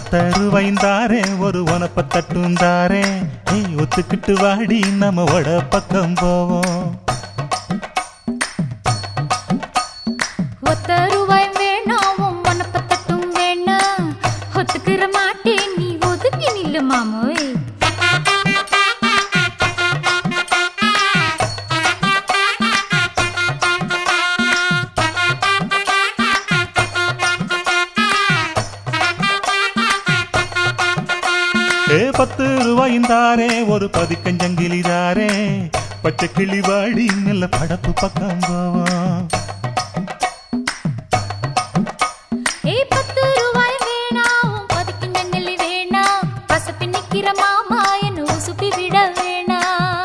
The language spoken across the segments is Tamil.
ஒத்தருவைந்தாரே ஒரு உனப்ப தட்டுந்தாரே ஏய் ஒத்துக்கிட்டு வாடி நம்ம வட பக்கம் போவோம் ஒத்த ரூபாய் வேணாம் உன் மனப்ப தட்டும் வேணாம் ஒத்துக்கிற மாட்டேன் நீ ஒதுக்கி நில்லு மாமோய் ஏ பத்து ரூபாய்ந்தாரே ஒரு பதிக்கஞ்சங்கிலிதாரே பச்சை கிளி வாடி நல்ல படப்பு பக்கம் போவோம் ஏய் பத்து ரூபாய் வேணாம் உன் பதிக்கு நெல்லி வேணாம் பசப்பி நிக்கிற மாமா என்ன உசுப்பி விட வேணாம்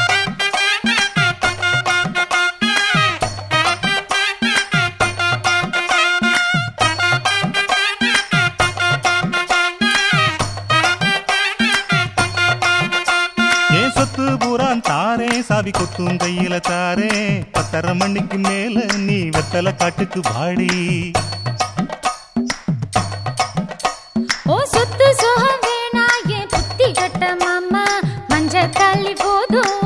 ஏன் சொத்து பூரான் தாரே சாவி கொத்தும் கையில தாரே பத்தரை மணிக்கு மேல நீ வெத்தலை காட்டுக்கு வாடி ஓ சொத்து சுகம் வேணா என் புத்தி கட்ட மாமா மஞ்ச தள்ளி போதும்